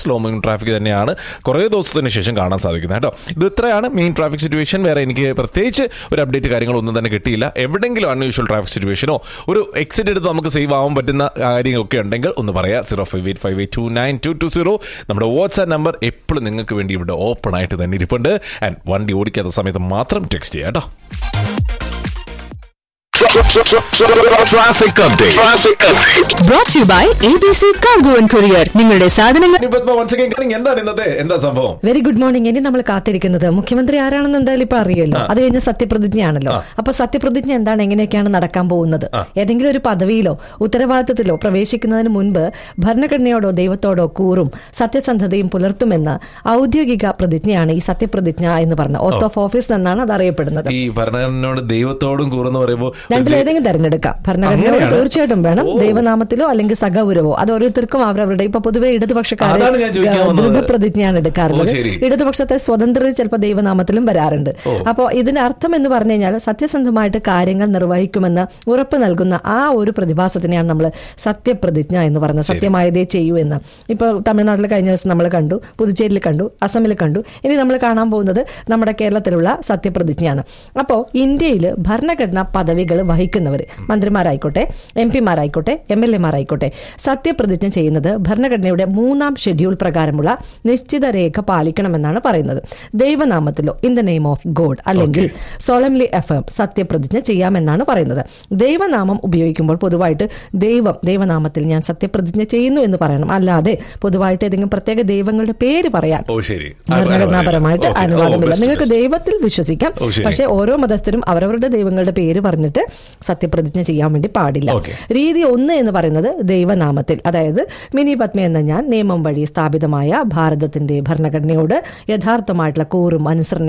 Slow moving traffic തന്നെയാണ് കുറേ ദിവസത്തിന് ശേഷം കാണാൻ സാധിക്കുന്നത് കേട്ടോ ഇത് ഇത്രയാണ് മെയിൻ ട്രാഫിക് സിറ്റുവേഷൻ വേറെ എനിക്ക് പ്രത്യേകിച്ച് ഒരു അപ്ഡേറ്റ് കാര്യങ്ങളൊന്നും തന്നെ കിട്ടിയില്ല എവിടെയെങ്കിലും അൺയൂഷ്വൽ ട്രാഫിക് സിറ്റുവേഷനോ ഒരു എക്സിറ്റ് എടുത്ത് നമുക്ക് സേവ് ആവാൻ പറ്റുന്ന കാര്യങ്ങളൊക്കെ ഉണ്ടെങ്കിൽ ഒന്ന് പറയാം zero five eight five eight two nine two two zero നമ്മുടെ വാട്സ്ആപ്പ് നമ്പർ എപ്പോഴും നിങ്ങൾക്ക് വേണ്ടി ഇവിടെ ഓപ്പൺ ആയിട്ട് തന്നെ ഇരിപ്പുണ്ട് ആൻഡ് വണ്ടി ഓടിക്കാത്ത സമയത്ത് മാത്രം ടെക്സ്റ്റ് ചെയ്യാം കേട്ടോ Traffic update. Traffic update. brought to you by ABC Cargo and Courier. നിങ്ങളുടെ സാധനങ്ങൾ ഇനി പത്മ once again calling. എന്താണ് ഇന്നത്തെ എന്താ സംഭവം വെരി ഗുഡ് മോർണിംഗ് ഇനി നമ്മൾ കാത്തിരിക്കുന്നത് മുഖ്യമന്ത്രി ആരാണെന്ന് എന്തായാലും ഇപ്പൊ അറിയുമല്ലോ അത് കഴിഞ്ഞ സത്യപ്രതിജ്ഞയാണല്ലോ അപ്പൊ സത്യപ്രതിജ്ഞ എന്താണ് എങ്ങനെയൊക്കെയാണ് നടക്കാൻ പോകുന്നത് ഏതെങ്കിലും ഒരു പദവിയിലോ ഉത്തരവാദിത്തത്തിലോ പ്രവേശിക്കുന്നതിന് മുൻപ് ഭരണഘടനയോടോ ദൈവത്തോടോ കൂറും സത്യസന്ധതയും പുലർത്തുമെന്ന് ഔദ്യോഗിക പ്രതിജ്ഞയാണ് ഈ സത്യപ്രതിജ്ഞ എന്ന് പറഞ്ഞ ഓത്ത് ഓഫ് ഓഫീസ് എന്നാണ് അത് അറിയപ്പെടുന്നത് ഈ ഭരണഘടനയോട് ദൈവത്തോടും കൂറെന്ന് പറയുമ്പോൾ രണ്ടിലേതെങ്കിലും തെരഞ്ഞെടുക്കാം ഭരണഘടനയോട് അങ്ങനെയാണ്? തീർച്ചയായിട്ടും വേണം ഓ. ദൈവനാമത്തിലോ അല്ലെങ്കിൽ സഗൗരവോ അത് ഓരോരുത്തർക്കും അവരവരുടെ ഇപ്പൊ പൊതുവെ ഇടതുപക്ഷക്കാര് അതാണ് ഞാൻ ചോദിക്കാൻ വന്നത്. ദൃഢപ്രതിജ്ഞയാണ് എടുക്കാറുള്ളത് ഓ, ശരി. ഇടതുപക്ഷത്തെ സ്വതന്ത്രർ ചിലപ്പോൾ ദൈവനാമത്തിലും വരാറുണ്ട് അപ്പോൾ ഇതിന്റെ അർത്ഥം എന്ന് പറഞ്ഞു കഴിഞ്ഞാൽ സത്യസന്ധമായിട്ട് കാര്യങ്ങൾ നിർവഹിക്കുമെന്ന് ഉറപ്പ് നൽകുന്ന ആ ഒരു പ്രതിഭാസത്തിനെയാണ് നമ്മൾ സത്യപ്രതിജ്ഞ എന്ന് പറയുന്നത് സത്യമായതേ ചെയ്യൂ എന്ന് ഇപ്പോൾ തമിഴ്നാട്ടിൽ കഴിഞ്ഞ ദിവസം നമ്മൾ കണ്ടു പുതുച്ചേരിയിൽ കണ്ടു അസമിൽ കണ്ടു ഇനി നമ്മൾ കാണാൻ പോകുന്നത് നമ്മുടെ കേരളത്തിലുള്ള സത്യപ്രതിജ്ഞയാണ് അപ്പോൾ ഇന്ത്യയിൽ ഭരണഘടനാ പദവികൾ വഹിക്കുന്നവർ മന്ത്രിമാരായിക്കോട്ടെ എം പിമാരായിക്കോട്ടെ എം എൽ എമാരായിക്കോട്ടെ സത്യപ്രതിജ്ഞ ചെയ്യുന്നത് ഭരണഘടനയുടെ മൂന്നാം ഷെഡ്യൂൾ പ്രകാരമുള്ള നിശ്ചിത രേഖ പാലിക്കണമെന്നാണ് പറയുന്നത് ദൈവനാമത്തിലോ in the name of God അല്ലെങ്കിൽ സോളംലി എഫ് സത്യപ്രതിജ്ഞ ചെയ്യാമെന്നാണ് പറയുന്നത് ദൈവനാമം ഉപയോഗിക്കുമ്പോൾ പൊതുവായിട്ട് ദൈവം ദൈവനാമത്തിൽ ഞാൻ സത്യപ്രതിജ്ഞ ചെയ്യുന്നു എന്ന് പറയണം അല്ലാതെ പൊതുവായിട്ട് ഏതെങ്കിലും പ്രത്യേക ദൈവങ്ങളുടെ പേര് പറയാൻ ഓ ശരി ഭരണഘടനാപരമായിട്ട് Okay. അനുവാദമില്ല ഓ, best, നിങ്ങൾക്ക് best. ദൈവത്തിൽ വിശ്വസിക്കാം ഓ, ശരി. പക്ഷെ ഓരോ മതസ്ഥരും അവരവരുടെ ദൈവങ്ങളുടെ പേര് പറഞ്ഞിട്ട് സത്യപ്രതിജ്ഞ ചെയ്യാൻ വേണ്ടി പാടില്ല Okay. രീതി ഒന്ന് എന്ന് പറയുന്നത് ദൈവനാമത്തിൽ അതായത് മിനി പത്മ എന്ന ഞാൻ നിയമം വഴി സ്ഥാപിതമായ ഭാരതത്തിന്റെ ഭരണഘടനയോട് യഥാർത്ഥമായിട്ടുള്ള കൂറും അനുസരണ